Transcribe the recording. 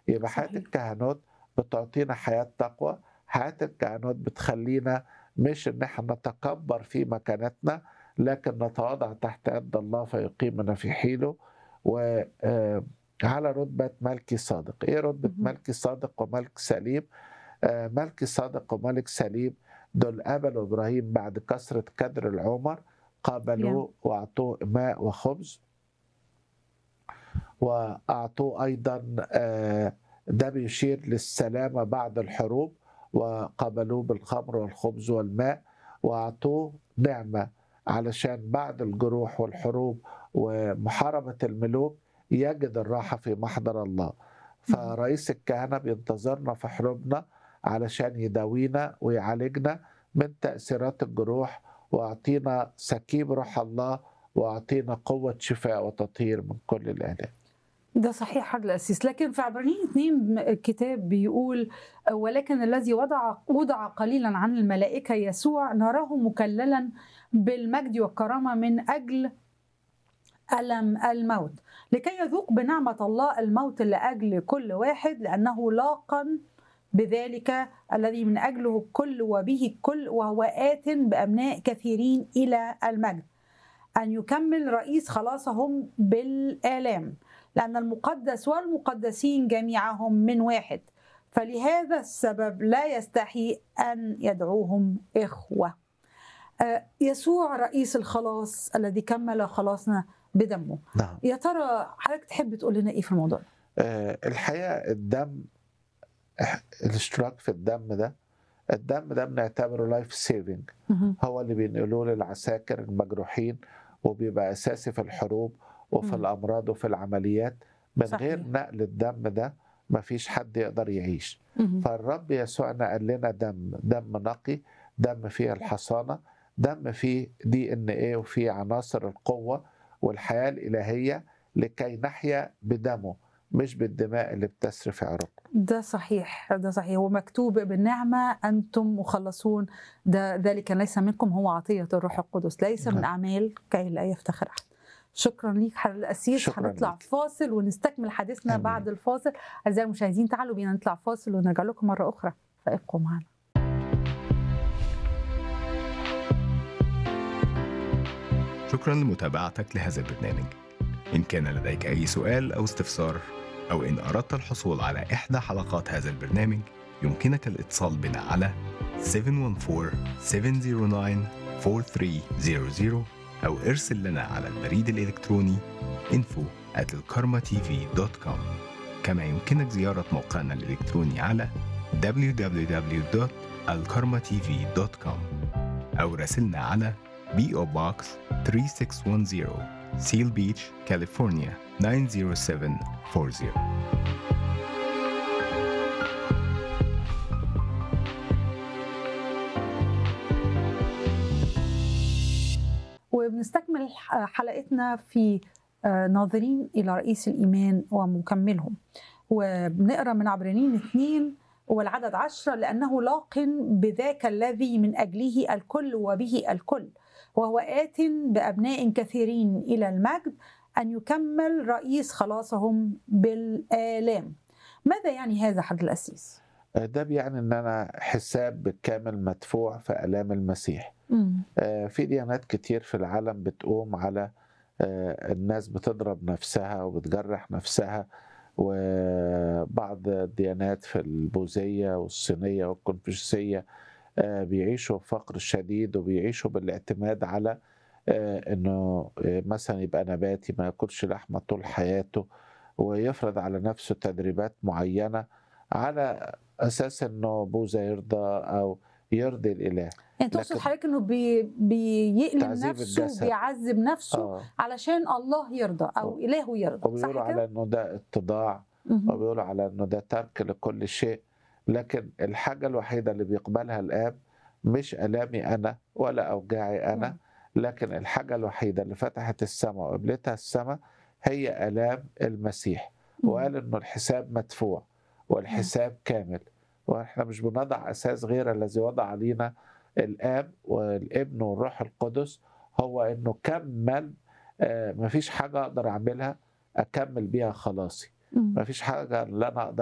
يبقى حياه صحيح. الكهنوت بتعطينا حياه تقوى حياه الكهنوت بتخلينا مش ان احنا نتكبر في مكانتنا لكن نتواضع تحت يد الله فيقيمنا في حيله وعلى رتبة ملكي صادق إيه رتبة مهم. ملكي صادق وملك سليم آه، ملكي صادق وملك سليم دول قبلوا إبراهيم بعد كثرة كدر العمر قابلوه وأعطوه ماء وخبز وأعطوه أيضا آه، ده بيشير للسلامة بعد الحروب وقابلوه بالخمر والخبز والماء وأعطوه نعمة علشان بعد الجروح والحروب ومحاربة الملوك يجد الراحة في محضر الله فرئيس الكهنة بينتظرنا في حروبنا علشان يداوينا ويعالجنا من تأثيرات الجروح ويعطينا سكيب روح الله ويعطينا قوة شفاء وتطهير من كل الآلام ده صحيح حد الأسيس لكن في عبرانيين اتنين الكتاب بيقول ولكن الذي وضع وضع قليلا عن الملائكة يسوع نراه مكللا بالمجد والكرامة من أجل ألم الموت لكي يذوق بنعمة الله الموت لأجل كل واحد لأنه لاقا بذلك الذي من أجله الكل وبه الكل وهو آت بأبناء كثيرين إلى المجد أن يكمل رئيس خلاصهم بالآلام لأن المقدس والمقدسين جميعهم من واحد فلهذا السبب لا يستحي أن يدعوهم إخوة آه، يسوع رئيس الخلاص الذي كمل خلاصنا بدمه نعم يا ترى حضرتك تحب تقول لنا ايه في الموضوع ده؟ آه، الحقيقة الدم إح- الاشتراك في الدم ده الدم ده بنعتبره لايف سيفنج مهم. هو اللي بينقلوه للعساكر المجروحين وبيبقى اساسي في الحروب وفي مم. الامراض وفي العمليات من صحيح. غير نقل الدم ده مفيش حد يقدر يعيش مهم. فالرب يسوع نقل لنا دم دم نقي دم فيه الحصانه دم فيه دي ان ايه وفيه عناصر القوه والحياه الالهيه لكي نحيا بدمه مش بالدماء اللي بتسري في عروقنا ده صحيح ده صحيح ومكتوب بالنعمة أنتم مخلصون ده ذلك ليس منكم هو عطية الروح القدس ليس من نعم. أعمال كي لا يفتخر أحد شكرا ليك حضرتك الأسيس شكراً هنطلع ليك. فاصل ونستكمل حديثنا آمين. بعد الفاصل أعزائي المشاهدين تعالوا بينا نطلع فاصل ونرجع لكم مرة أخرى فابقوا معنا شكرا لمتابعتك لهذا البرنامج إن كان لديك أي سؤال أو استفسار أو إن أردت الحصول على إحدى حلقات هذا البرنامج يمكنك الاتصال بنا على 714-709-4300 أو ارسل لنا على البريد الإلكتروني info at الكارما-tv.com كما يمكنك زيارة موقعنا الإلكتروني على www.alkarmatv.com أو راسلنا على PO Box 3610 Seal Beach, California 90740 وبنستكمل ح- حلقتنا في آه، ناظرين إلى رئيس الإيمان ومكملهم وبنقرأ من عبرانيين اثنين والعدد عشرة لأنه لاق بذاك الذي من أجله الكل وبه الكل وهو آت بأبناء كثيرين إلى المجد أن يكمل رئيس خلاصهم بالآلام ماذا يعني هذا حد الأسيس؟ ده بيعني ان انا حساب بالكامل مدفوع في الام المسيح مم. آه، في ديانات كتير في العالم بتقوم على آه، الناس بتضرب نفسها وبتجرح نفسها وبعض الديانات في البوذية والصينية والكونفوشيسية آه، بيعيشوا فقر شديد وبيعيشوا بالاعتماد على آه، انه آه، مثلا يبقى نباتي ما ياكلش لحمة طول حياته ويفرض على نفسه تدريبات معينة على اساس انه بوذا يرضى او يرضي الاله يعني تقصد لكن- حضرتك انه بي بيألم تعذيب نفسه الجسد. وبيعذب نفسه اه علشان الله يرضى او اله يرضى صح وبيقولوا على كده؟ انه ده اتضاع مهم. وبيقولوا على انه ده ترك لكل شيء لكن الحاجه الوحيده اللي بيقبلها الاب مش الامي انا ولا اوجاعي انا لكن الحاجه الوحيده اللي فتحت السماء وقبلتها السماء هي الام المسيح وقال انه الحساب مدفوع والحساب كامل واحنا مش بنضع اساس غير الذي وضع علينا الاب والابن والروح القدس هو انه كمل آه، مفيش حاجه اقدر اعملها اكمل بيها خلاصي مم. مفيش حاجه اللي انا اقدر